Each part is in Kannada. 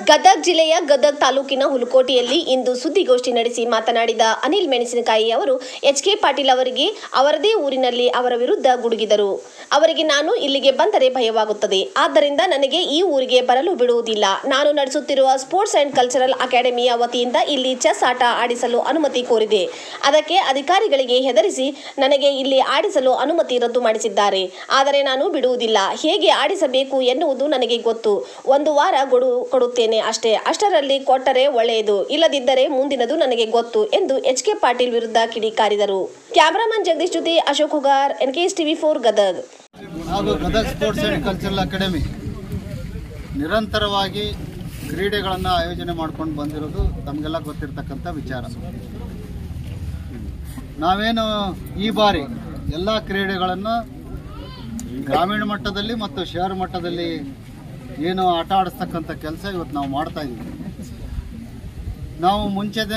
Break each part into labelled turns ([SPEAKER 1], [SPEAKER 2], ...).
[SPEAKER 1] ಗದಗ ಜಿಲ್ಲೆಯ ಗದಗ ತಾಲೂಕಿನ ಹುಲಕೋಟೆಯಲ್ಲಿ ಇಂದು ಸುದ್ದಿಗೋಷ್ಠಿ ನಡೆಸಿ ಮಾತನಾಡಿದ ಅನಿಲ್ ಮೆಣಸಿನಕಾಯಿ ಅವರು ಎಚ್ ಕೆ ಪಾಟೀಲ್ ಅವರಿಗೆ ಅವರದೇ ಊರಿನಲ್ಲಿ ಅವರ ವಿರುದ್ಧ ಗುಡುಗಿದರು ಅವರಿಗೆ ನಾನು ಇಲ್ಲಿಗೆ ಬಂದರೆ ಭಯವಾಗುತ್ತದೆ ಆದ್ದರಿಂದ ನನಗೆ ಈ ಊರಿಗೆ ಬರಲು ಬಿಡುವುದಿಲ್ಲ ನಾನು ನಡೆಸುತ್ತಿರುವ ಸ್ಪೋರ್ಟ್ಸ್ ಅಂಡ್ ಕಲ್ಚರಲ್ ಅಕಾಡೆಮಿಯ ವತಿಯಿಂದ ಇಲ್ಲಿ ಚೆಸ್ ಆಟ ಆಡಿಸಲು ಅನುಮತಿ ಕೋರಿದೆ ಅದಕ್ಕೆ ಅಧಿಕಾರಿಗಳಿಗೆ ಹೆದರಿಸಿ ನನಗೆ ಇಲ್ಲಿ ಆಡಿಸಲು ಅನುಮತಿ ರದ್ದು ಮಾಡಿಸಿದ್ದಾರೆ ಆದರೆ ನಾನು ಬಿಡುವುದಿಲ್ಲ ಹೇಗೆ ಆಡಿಸಬೇಕು ಎನ್ನುವುದು ನನಗೆ ಗೊತ್ತು ಒಂದು ವಾರ ಗಡು ಕೊಡುತ್ತೇನೆ ಅಷ್ಟೇ ಅಷ್ಟರಲ್ಲಿ ಕೊಟ್ಟರೆ ಒಳ್ಳೆಯದು ಇಲ್ಲದಿದ್ದರೆ ಮುಂದಿನದು ನನಗೆ ಗೊತ್ತು ಎಂದು ಎಚ್ ಕೆ ಪಾಟೀಲ್ ವಿರುದ್ಧ ಕಿಡಿಕಾರಿದರು ಕ್ಯಾಮರಾಮನ್ ಜಗದೀಶ್ ಜೊತೆ Ashok Hugar NKS TV for Gadag
[SPEAKER 2] ಹಾಗೂ Gadag sports and cultural academy ನಿರಂತರವಾಗಿ ಕ್ರೀಡೆಗಳನ್ನು ಆಯೋಜನೆ ಮಾಡ್ಕೊಂಡು ಬಂದಿರೋದು ತಮಗೆಲ್ಲ ಗೊತ್ತಿರ್ತಕ್ಕಂಥ ವಿಚಾರ ನಾವೇನು ಈ ಬಾರಿ ಎಲ್ಲ ಕ್ರೀಡೆಗಳನ್ನು ಗ್ರಾಮೀಣ ಮಟ್ಟದಲ್ಲಿ ಮತ್ತು ಶಹರ ಮಟ್ಟದಲ್ಲಿ ಏನು ಆಟ ಆಡಿಸ್ತಕ್ಕಂಥ ಕೆಲಸ ಇವತ್ತು ನಾವು ಮಾಡ್ತಾ ಇದ್ದೀವಿ ನಾವು ಮುಂಚೆನೇ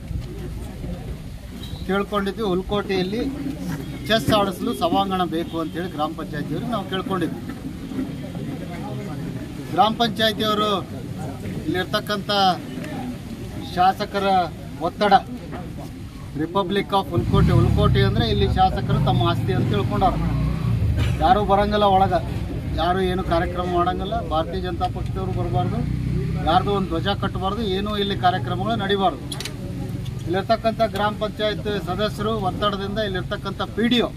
[SPEAKER 2] ಕೇಳ್ಕೊಂಡಿದ್ವಿ ಹುಲ್ಕೋಟೆಯಲ್ಲಿ ಚೆಸ್ ಆಡಿಸಲು ಸಭಾಂಗಣ ಬೇಕು ಅಂತೇಳಿ ಗ್ರಾಮ ಪಂಚಾಯತಿಯವರು ನಾವು ಕೇಳ್ಕೊಂಡಿದ್ವಿ ಗ್ರಾಮ ಪಂಚಾಯತಿಯವರು ಇಲ್ಲಿರ್ತಕ್ಕಂಥ ಶಾಸಕರ ಒತ್ತಡ ರಿಪಬ್ಲಿಕ್ ಆಫ್ ಹುಲ್ಕೋಟೆ ಹುಲ್ಕೋಟೆ ಅಂದರೆ ಇಲ್ಲಿ ಶಾಸಕರು ತಮ್ಮ ಆಸ್ತಿ ಅಂತ ತಿಳ್ಕೊಂಡವ್ರು ಯಾರೂ ಬರಂಗಿಲ್ಲ ಒಳಗೆ ಯಾರು ಏನು ಕಾರ್ಯಕ್ರಮ ಮಾಡಂಗಿಲ್ಲ ಭಾರತೀಯ ಜನತಾ ಪಕ್ಷದವರು ಬರಬಾರ್ದು ಯಾರ್ದು ಒಂದು ಧ್ವಜ ಕಟ್ಟಬಾರ್ದು ಏನೂ ಇಲ್ಲಿ ಕಾರ್ಯಕ್ರಮಗಳು ನಡಿಬಾರ್ದು ಇಲ್ಲಿರ್ತಕ್ಕಂಥ ಗ್ರಾಮ ಪಂಚಾಯತ್ ಸದಸ್ಯರು ಒತ್ತಡದಿಂದ ಇಲ್ಲಿರ್ತಕ್ಕಂಥ ಪಿ ಡಿ ಒ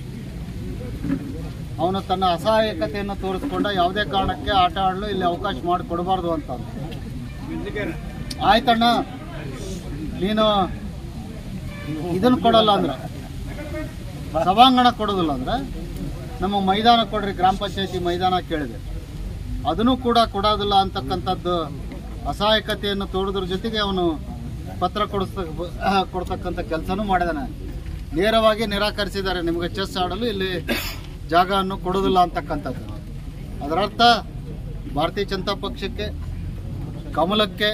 [SPEAKER 2] ಅವನು ತನ್ನ ಅಸಹಾಯಕತೆಯನ್ನು ತೋರಿಸ್ಕೊಂಡ ಯಾವುದೇ ಕಾರಣಕ್ಕೆ ಆಟ ಆಡಲು ಇಲ್ಲಿ ಅವಕಾಶ ಮಾಡಿ ಕೊಡಬಾರ್ದು ಅಂತ ಅಂದ. ಆಯ್ತಣ್ಣ ನೀನು ಇದನ್ನು ಕೊಡಲ್ಲ ಅಂದ್ರೆ ಸಭಾಂಗಣ ಕೊಡೋದಿಲ್ಲ ಅಂದ್ರೆ ನಮ್ಮ ಮೈದಾನ ಕೊಡ್ರಿ ಗ್ರಾಮ ಪಂಚಾಯತಿ ಮೈದಾನ ಕೇಳಿದೆ ಅದನ್ನು ಕೂಡ ಕೊಡೋದಿಲ್ಲ ಅಂತಕ್ಕಂಥದ್ದು ಅಸಹಾಯಕತೆಯನ್ನು ತೋರಿದ್ರ ಜೊತೆಗೆ ಅವನು ಪತ್ರ ಕೊಡಿಸ್ತ ಕೊಡ್ತಕ್ಕಂಥ ಕೆಲಸನೂ ಮಾಡಿದಾನೆ ನೇರವಾಗಿ ನಿರಾಕರಿಸಿದ್ದಾರೆ ನಿಮಗೆ ಚೆಸ್ ಆಡಲು ಇಲ್ಲಿ ಜಾಗವನ್ನು ಕೊಡೋದಿಲ್ಲ ಅಂತಕ್ಕಂಥದ್ದು ಅದರರ್ಥ ಭಾರತೀಯ ಜನತಾ ಪಕ್ಷಕ್ಕೆ ಕಮಲಕ್ಕೆ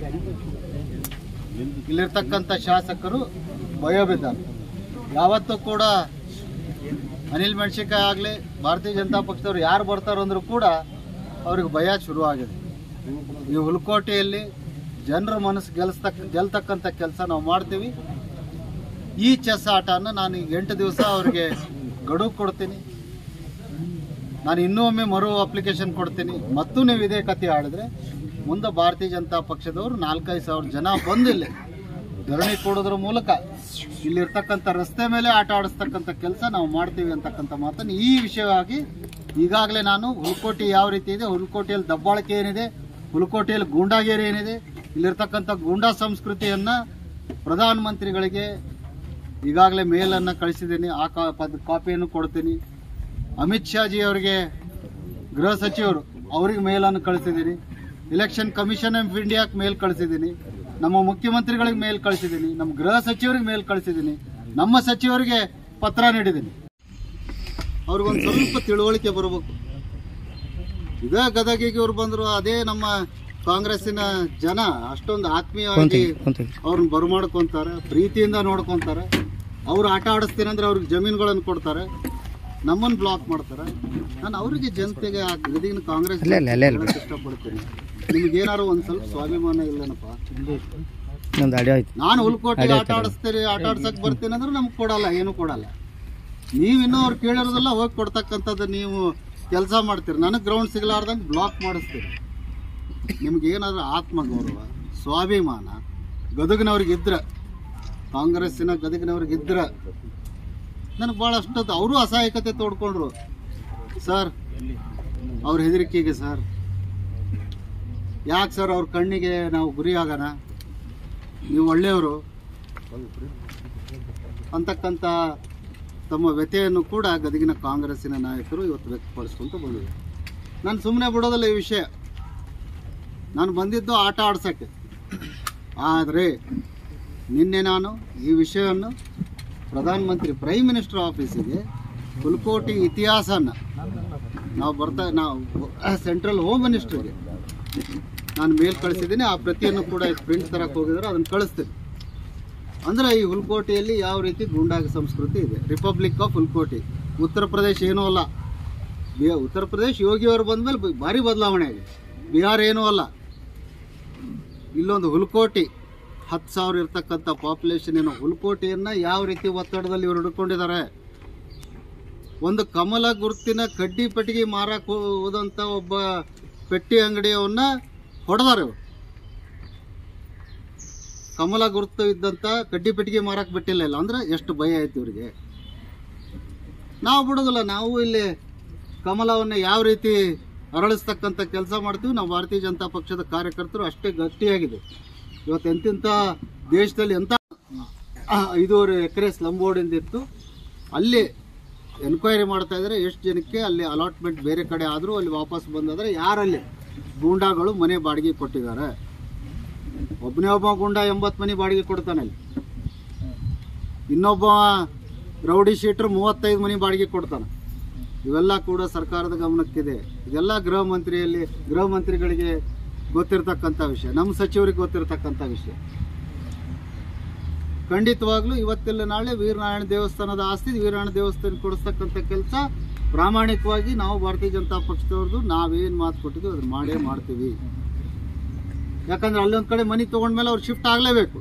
[SPEAKER 2] ಇಲ್ಲಿರ್ತಕ್ಕಂಥ ಶಾಸಕರು ಭಯ ಬಿದ್ದಾರೆ ಯಾವತ್ತೂ ಕೂಡ ಅನಿಲ್ ಮೆಣಸಿಕಾಯಿ ಆಗಲಿ ಭಾರತೀಯ ಜನತಾ ಪಕ್ಷದವ್ರು ಯಾರು ಬರ್ತಾರೋ ಅಂದರೂ ಕೂಡ ಅವ್ರಿಗೆ ಭಯ ಶುರುವಾಗಿದೆ ಈ ಹುಲಕೋಟೆಯಲ್ಲಿ ಜನರ ಮನಸ್ಸು ಗೆಲ್ಲಿಸ್ತಕ್ಕ ಗೆಲ್ತಕ್ಕಂಥ ಕೆಲಸ ನಾವು ಮಾಡ್ತೀವಿ ಈ ಚೆಸ್ ಆಟನ ನಾನು ಈಗ ಎಂಟು ದಿವಸ ಅವರಿಗೆ ಗಡುವು ಕೊಡ್ತೀನಿ ನಾನು ಇನ್ನೊಮ್ಮೆ ಮರು ಅಪ್ಲಿಕೇಶನ್ ಕೊಡ್ತೀನಿ ಮತ್ತು ನೀವು ಇದೇ ಕತೆ ಆಡಿದ್ರೆ ಮುಂದೆ ಭಾರತೀಯ ಜನತಾ ಪಕ್ಷದವರು ನಾಲ್ಕೈದು ಸಾವಿರ ಜನ ಬಂದು ಇಲ್ಲಿ ಧರಣಿ ಕೊಡೋದ್ರ ಮೂಲಕ ಇಲ್ಲಿರ್ತಕ್ಕಂಥ ರಸ್ತೆ ಮೇಲೆ ಆಟ ಆಡಿಸ್ತಕ್ಕಂಥ ಕೆಲಸ ನಾವು ಮಾಡ್ತೀವಿ ಅಂತಕ್ಕಂಥ ಮಾತನ್ನು ಈ ವಿಷಯವಾಗಿ ಈಗಾಗಲೇ ನಾನು ಹುಲ್ಕೋಟೆ ಯಾವ ರೀತಿ ಇದೆ ಹುಲ್ಕೋಟೆಯಲ್ಲಿ ದಬ್ಬಾಳಿಕೆ ಏನಿದೆ ಹುಲ್ಕೋಟೆಯಲ್ಲಿ ಗೂಂಡಾಗೇರಿ ಏನಿದೆ ಇಲ್ಲಿರ್ತಕ್ಕಂಥ ಗೂಂಡಾ ಸಂಸ್ಕೃತಿಯನ್ನು ಪ್ರಧಾನಮಂತ್ರಿಗಳಿಗೆ ಈಗಾಗಲೇ ಮೇಲನ್ನು ಕಳಿಸಿದ್ದೀನಿ ಆ ಕಾ ಪದ್- ಕಾಪಿಯನ್ನು ಕೊಡ್ತೀನಿ ಅಮಿತ್ ಶಾಜಿ ಅವರಿಗೆ ಗೃಹ ಸಚಿವರು ಅವ್ರಿಗೆ ಮೇಲನ್ನು ಕಳಿಸಿದ್ದೀನಿ ಇಲೆಕ್ಷನ್ ಕಮಿಷನ್ ಆಫ್ ಇಂಡಿಯಾಕ್ಕೆ ಮೇಲ್ ಕಳಿಸಿದ್ದೀನಿ ನಮ್ಮ ಮುಖ್ಯಮಂತ್ರಿಗಳಿಗೆ ಮೇಲ್ ಕಳಿಸಿದ್ದೀನಿ ನಮ್ಮ ಗೃಹ ಸಚಿವರಿಗೆ ಮೇಲ್ ಕಳಿಸಿದ್ದೀನಿ ನಮ್ಮ ಸಚಿವರಿಗೆ ಪತ್ರ ನೀಡಿದ್ದೀನಿ ಅವ್ರಿಗೊಂದು ಸ್ವಲ್ಪ ತಿಳುವಳಿಕೆ ಬರಬೇಕು ಇದೇ ಗದಗಿಗೆ ಅವ್ರು ಬಂದರು ಅದೇ ನಮ್ಮ ಕಾಂಗ್ರೆಸ್ಸಿನ ಜನ ಅಷ್ಟೊಂದು ಆತ್ಮೀಯವಾಗಿ ಅವ್ರನ್ನ ಬರಮಾಡ್ಕೊಂತಾರೆ ಪ್ರೀತಿಯಿಂದ ನೋಡ್ಕೊಂತಾರೆ ಅವ್ರು ಆಟ ಆಡಿಸ್ತೀನಿ ಅಂದ್ರೆ ಅವ್ರಿಗೆ ಜಮೀನುಗಳನ್ನು ಕೊಡ್ತಾರೆ ನಮ್ಮನ್ನು ಬ್ಲಾಕ್ ಮಾಡ್ತಾರೆ ನಾನು ಅವರಿಗೆ ಜನತೆಗೆ ಆ ಗದಗಿನ ಕಾಂಗ್ರೆಸ್ ಹೇಳಕ್ ಇಷ್ಟಪಡ್ತೀನಿ ನಿಮ್ಗೆ ಏನಾರು ಒಂದ್ ಸ್ವಲ್ಪ ಸ್ವಾಭಿಮಾನ ಇಲ್ಲನಪ್ಪ
[SPEAKER 3] ನಮ್ದು ಆಡಿಯೋ ಐತಿ
[SPEAKER 2] ನಾನು ಹುಲ್ಕೋಟೆ ಆಟ ಆಡಿಸ್ತೀರಿ ಆಟ ಆಡ್ಸಕ್ ಬರ್ತೀನಿ ಅಂದ್ರೆ ನಮ್ಗೆ ಕೊಡಲ್ಲ ಏನು ಕೊಡಲ್ಲ ನೀವು ಇನ್ನೂ ಅವ್ರು ಕೇಳಿರೋದೆಲ್ಲ ಹೋಗಿ ಕೊಡ್ತಕ್ಕಂಥದ್ದು ನೀವು ಕೆಲಸ ಮಾಡ್ತೀರಿ ನನಗೆ ಗ್ರೌಂಡ್ ಸಿಗಲಾರ್ದಂಗೆ ಬ್ಲಾಕ್ ಮಾಡಿಸ್ತೀರಿ ನಿಮ್ಗೆ ಏನಾದ್ರು ಆತ್ಮಗೌರವ ಸ್ವಾಭಿಮಾನ ಗದಗಿನವ್ರಿಗೆ ಇದ್ರೆ ಕಾಂಗ್ರೆಸ್ಸಿನ ಗದಗಿನವ್ರಿಗೆ ಇದ್ರೆ ನನಗೆ ಭಾಳ ಅಷ್ಟೊತ್ತು ಅವರು ಅಸಹಾಯಕತೆ ತೋಡ್ಕೊಂಡ್ರು ಸರ್ ಅವ್ರ ಹೆದರಿಕೆಗೆ ಸರ್ ಯಾಕೆ ಸರ್ ಅವ್ರ ಕಣ್ಣಿಗೆ ನಾವು ಗುರಿ ಆಗೋಣ ನೀವು ಒಳ್ಳೆಯವರು ಅಂತಕ್ಕಂಥ ತಮ್ಮ ವ್ಯಥೆಯನ್ನು ಕೂಡ ಗದಗಿನ ಕಾಂಗ್ರೆಸ್ಸಿನ ನಾಯಕರು ಇವತ್ತು ವ್ಯಕ್ತಪಡಿಸ್ಕೊಂತ ಬಂದಿದೆ ನಾನು ಸುಮ್ಮನೆ ಬಿಡೋದಿಲ್ಲ ಈ ವಿಷಯ ನಾನು ಬಂದಿದ್ದು ಆಟ ಆಡ್ಸೋಕ್ಕೆ ಆದರೆ ನಿನ್ನೆ ನಾನು ಈ ವಿಷಯವನ್ನು ಪ್ರಧಾನಮಂತ್ರಿ ಪ್ರೈಮ್ ಮಿನಿಸ್ಟರ್ ಆಫೀಸಿಗೆ ಹುಲ್ಕೋಟಿ ಇತಿಹಾಸನ ನಾವು ಬರ್ತಾ ನಾವು ಸೆಂಟ್ರಲ್ ಹೋಮ್ ಮಿನಿಸ್ಟರ್ಗೆ ನಾನು ಮೇಲ್ ಕಳಿಸಿದ್ದೀನಿ ಆ ಪ್ರತಿಯನ್ನು ಕೂಡ ಪ್ರಿಂಟ್ ತರಕ್ಕೆ ಹೋಗಿದ್ರೆ ಅದನ್ನು ಕಳಿಸ್ತೀನಿ ಅಂದ್ರೆ ಈ ಹುಲ್ಕೋಟೆಯಲ್ಲಿ ಯಾವ ರೀತಿ ಗೂಂಡಾಗ ಸಂಸ್ಕೃತಿ ಇದೆ ರಿಪಬ್ಲಿಕ್ ಆಫ್ ಹುಲ್ಕೋಟೆ ಉತ್ತರ ಪ್ರದೇಶ ಏನೂ ಅಲ್ಲ ಬಿ- ಉತ್ತರ ಪ್ರದೇಶ ಯೋಗಿಯವರು ಬಂದ್ಮೇಲೆ ಬ- ಭಾರಿ ಬದಲಾವಣೆ ಆಗಿದೆ ಬಿಹಾರ ಏನೂ ಅಲ್ಲ ಇಲ್ಲೊಂದು ಹುಲ್ಕೋಟಿ ಹತ್ತು ಸಾವಿರ ಇರ್ತಕ್ಕಂಥ ಪಾಪ್ಯುಲೇಷನ್ ಏನೋ ಹುಲ್ಕೋಟಿಯನ್ನು ಯಾವ ರೀತಿ ಒತ್ತಡದಲ್ಲಿ ಇವರು ಹಿಡ್ಕೊಂಡಿದ್ದಾರೆ ಒಂದು ಕಮಲ ಗುರುತಿನ ಕಡ್ಡಿ ಪೆಟ್ಟಿಗೆ ಮಾರಕ್ಕೆ ಹೋದಂಥ ಒಬ್ಬ ಪೆಟ್ಟಿ ಅಂಗಡಿಯವನ್ನ ಹೊಡೆದಾರೆ ಇವ್ರು. ಕಮಲ ಗುರುತು ಇದ್ದಂಥ ಕಡ್ಡಿ ಪೆಟ್ಟಿಗೆ ಮಾರಕ್ಕೆ ಬಿಟ್ಟಿಲ್ಲ ಇಲ್ಲ ಅಂದ್ರೆ ಎಷ್ಟು ಭಯ ಆಯ್ತು ಇವರಿಗೆ ನಾವು ಬಿಡೋದಿಲ್ಲ ನಾವು ಇಲ್ಲಿ ಕಮಲವನ್ನು ಯಾವ ರೀತಿ ಅರಳಿಸ್ತಕ್ಕಂಥ ಕೆಲಸ ಮಾಡ್ತೀವಿ ನಾವು ಭಾರತೀಯ ಜನತಾ ಪಕ್ಷದ ಕಾರ್ಯಕರ್ತರು ಅಷ್ಟೇ ಗಟ್ಟಿಯಾಗಿದೆ ಇವತ್ತು ಎಂತೆಂಥ ದೇಶದಲ್ಲಿ ಎಂಥ ಆ, ಐದೂವರೆ ಎಕರೆ ಸ್ಲಮ್ ಬೋರ್ಡಿಂದ ಇತ್ತು ಅಲ್ಲಿ ಎನ್ಕ್ವೈರಿ ಮಾಡ್ತಾ ಇದ್ದಾರೆ ಎಷ್ಟು ಜನಕ್ಕೆ ಅಲ್ಲಿ ಅಲಾಟ್ಮೆಂಟ್ ಬೇರೆ ಕಡೆ ಆದರೂ ಅಲ್ಲಿ ವಾಪಸ್ ಬಂದಾದ್ರೆ ಯಾರಲ್ಲಿ ಗೂಂಡಾಗಳು ಮನೆ ಬಾಡಿಗೆ ಕೊಟ್ಟಿದ್ದಾರೆ ಒಬ್ಬನೇ ಒಬ್ಬ ಗೂಂಡ ಎಂಬತ್ತು ಮನೆ ಬಾಡಿಗೆ ಕೊಡ್ತಾನೆ ಅಲ್ಲಿ ಇನ್ನೊಬ್ಬ ರೌಡಿ ಶೀಟ್ರು ಮೂವತ್ತೈದು ಮನೆ ಬಾಡಿಗೆ ಕೊಡ್ತಾನೆ ಇವೆಲ್ಲ ಕೂಡ ಸರ್ಕಾರದ ಗಮನಕ್ಕಿದೆ ಇದೆಲ್ಲ ಗೃಹ ಮಂತ್ರಿಯಲ್ಲಿ ಗೃಹ ಮಂತ್ರಿಗಳಿಗೆ ಗೊತ್ತಿರತಕ್ಕಂಥ ವಿಷಯ ನಮ್ಮ ಸಚಿವರಿಗೆ ಗೊತ್ತಿರತಕ್ಕಂಥ ವಿಷಯ ಖಂಡಿತವಾಗ್ಲೂ ಇವತ್ತಿಲ್ಲ ನಾಳೆ ವೀರನಾರಾಯಣ ದೇವಸ್ಥಾನದ ಆಸ್ತಿ ವೀರನಾರಾಯಣ ದೇವಸ್ಥಾನ ಕೊಡಿಸ್ತಕ್ಕಂಥ ಕೆಲಸ ಪ್ರಾಮಾಣಿಕವಾಗಿ ನಾವು ಭಾರತೀಯ ಜನತಾ ಪಕ್ಷದವ್ರದ್ದು ನಾವೇನು ಮಾತು ಕೊಟ್ಟಿದ್ವಿ ಅದನ್ನ ಮಾಡೇ ಮಾಡ್ತೀವಿ ಯಾಕಂದ್ರೆ ಅಲ್ಲೊಂದ್ ಕಡೆ ಮನಿ ತಗೊಂಡ್ಮೇಲೆ ಅವ್ರು ಶಿಫ್ಟ್ ಆಗಲೇಬೇಕು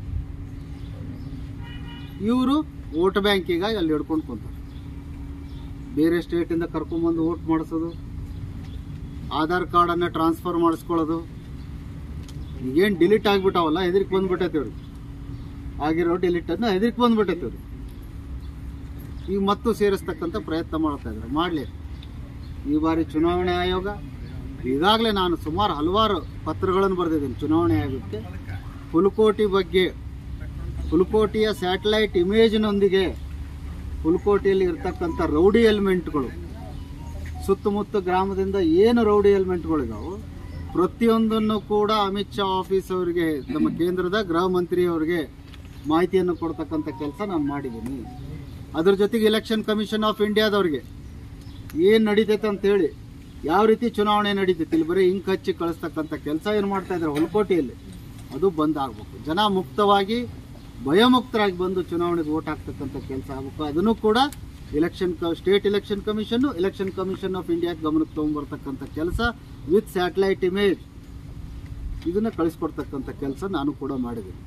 [SPEAKER 2] ಇವರು ವೋಟ್ ಬ್ಯಾಂಕಿಗಾಗಿ ಅಲ್ಲಿ ಹಿಡ್ಕೊಂಡು ಕುಂತಾರೆ ಬೇರೆ ಸ್ಟೇಟಿಂದ ಕರ್ಕೊಂಬಂದು ವೋಟ್ ಮಾಡಿಸೋದು ಆಧಾರ್ ಕಾರ್ಡನ್ನು ಟ್ರಾನ್ಸ್ಫರ್ ಮಾಡಿಸ್ಕೊಳ್ಳೋದು ಈಗೇನು ಡಿಲೀಟ್ ಆಗಿಬಿಟ್ಟಾವಲ್ಲ ಹೆದರಿಕೆ ಬಂದ್ಬಿಟ್ಟೈತೆ ಇವ್ರಿಗೆ ಆಗಿರೋ ಡಿಲೀಟ್ ಅನ್ನ ಹೆದರಿಕೆ ಬಂದ್ಬಿಟ್ಟೈತೆ ಇವ್ರಿಗೆ ಈಗ ಮತ್ತು ಸೇರಿಸ್ತಕ್ಕಂಥ ಪ್ರಯತ್ನ ಮಾಡ್ತಾ ಇದ್ದಾರೆ ಮಾಡಲಿ ಈ ಬಾರಿ ಚುನಾವಣೆ ಆಯೋಗ ಈಗಾಗಲೇ ನಾನು ಸುಮಾರು ಹಲವಾರು ಪತ್ರಗಳನ್ನು ಬರೆದಿದ್ದೀನಿ ಚುನಾವಣೆ ಆಯೋಗಕ್ಕೆ ಹುಲಕೋಟಿ ಬಗ್ಗೆ ಹುಲಕೋಟಿಯ ಸ್ಯಾಟಲೈಟ್ ಇಮೇಜ್ನೊಂದಿಗೆ ಹುಲಕೋಟಿಯಲ್ಲಿ ಇರ್ತಕ್ಕಂಥ ರೌಡಿ ಎಲಿಮೆಂಟ್ಗಳು ಸುತ್ತಮುತ್ತ ಗ್ರಾಮದಿಂದ ಏನು ರೌಡಿ ಎಲಿಮೆಂಟ್ಗಳಿದಾವೆ ಪ್ರತಿಯೊಂದನ್ನು ಕೂಡ ಅಮಿತ್ ಶಾ ಆಫೀಸ್ ಅವರಿಗೆ ನಮ್ಮ ಕೇಂದ್ರದ ಗೃಹ ಮಂತ್ರಿ ಅವರಿಗೆ ಮಾಹಿತಿಯನ್ನು ಕೊಡ್ತಕ್ಕಂಥ ಕೆಲಸ ನಾನು ಮಾಡಿದ್ದೀನಿ ಅದ್ರ ಜೊತೆಗೆ ಎಲೆಕ್ಷನ್ ಕಮಿಷನ್ ಆಫ್ ಇಂಡಿಯಾದವ್ರಿಗೆ ಏನು ನಡೀತೈತೆ ಅಂತೇಳಿ ಯಾವ ರೀತಿ ಚುನಾವಣೆ ನಡೀತೈತೆ ಇಲ್ಲಿ ಬರೀ ಇಂಕ್ ಹಚ್ಚಿ ಕಳಿಸ್ತಕ್ಕಂಥ ಕೆಲಸ ಏನು ಮಾಡ್ತಾ ಇದ್ದಾರೆ ಹುಲಕೋಟಿಯಲ್ಲಿ ಅದು ಬಂದ್ ಆಗ್ಬೇಕು ಜನ ಮುಕ್ತವಾಗಿ ಭಯಮುಕ್ತರಾಗಿ ಬಂದು ಚುನಾವಣೆಗೆ ಓಟ್ ಹಾಕ್ತಕ್ಕಂಥ ಕೆಲಸ ಆಗಬೇಕು ಅದನ್ನು ಕೂಡ election state election commission election commission of ಇಂಡಿಯಾಗೆ ಗಮನಕ್ಕೆ ತೊಗೊಂಡ್ಬರ್ತಕ್ಕಂಥ ಕೆಲಸ ವಿತ್ ಸ್ಯಾಟಲೈಟ್ ಇಮೇಜ್ ಇದನ್ನ ಕಳಿಸ್ಕೊಡ್ತಕ್ಕಂಥ ಕೆಲಸ ನಾನು ಕೂಡ ಮಾಡಿದ್ದೀನಿ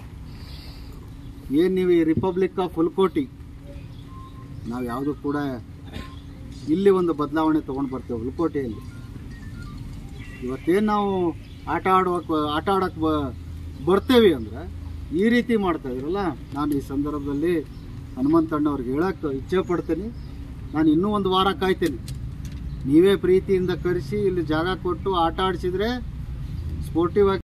[SPEAKER 2] ಏನು ನೀವು ಈ ರಿಪಬ್ಲಿಕ್ ಆಫ್ ಹುಲ್ಕೋಟಿ ನಾವು ಯಾವುದು ಕೂಡ ಇಲ್ಲಿ ಒಂದು ಬದಲಾವಣೆ ತೊಗೊಂಡು ಬರ್ತೇವೆ ಹುಲ್ಕೋಟೆಯಲ್ಲಿ ಇವತ್ತೇನು ನಾವು ಆಟ ಆಡುವ ಆಟ ಆಡೋಕೆ ಬ ಬರ್ತೇವೆ ಅಂದ್ರೆ ಈ ರೀತಿ ಮಾಡ್ತಾ ಇದ್ರಲ್ಲ ನಾನು ಈ ಸಂದರ್ಭದಲ್ಲಿ ಹನುಮಂತಣ್ಣವ್ರಿಗೆ ಹೇಳಕ್ಕೆ ಇಚ್ಛೆ ಪಡ್ತೀನಿ ನಾನು ಇನ್ನೂ ಒಂದು ವಾರ ಕಾಯ್ತೀನಿ ನೀವೇ ಪ್ರೀತಿಯಿಂದ ಕರೆಸಿ ಇಲ್ಲಿ ಜಾಗ ಕೊಟ್ಟು ಆಟ ಆಡಿಸಿದ್ರೆ ಸ್ಪೋರ್ಟಿವ್ ಆಗಿ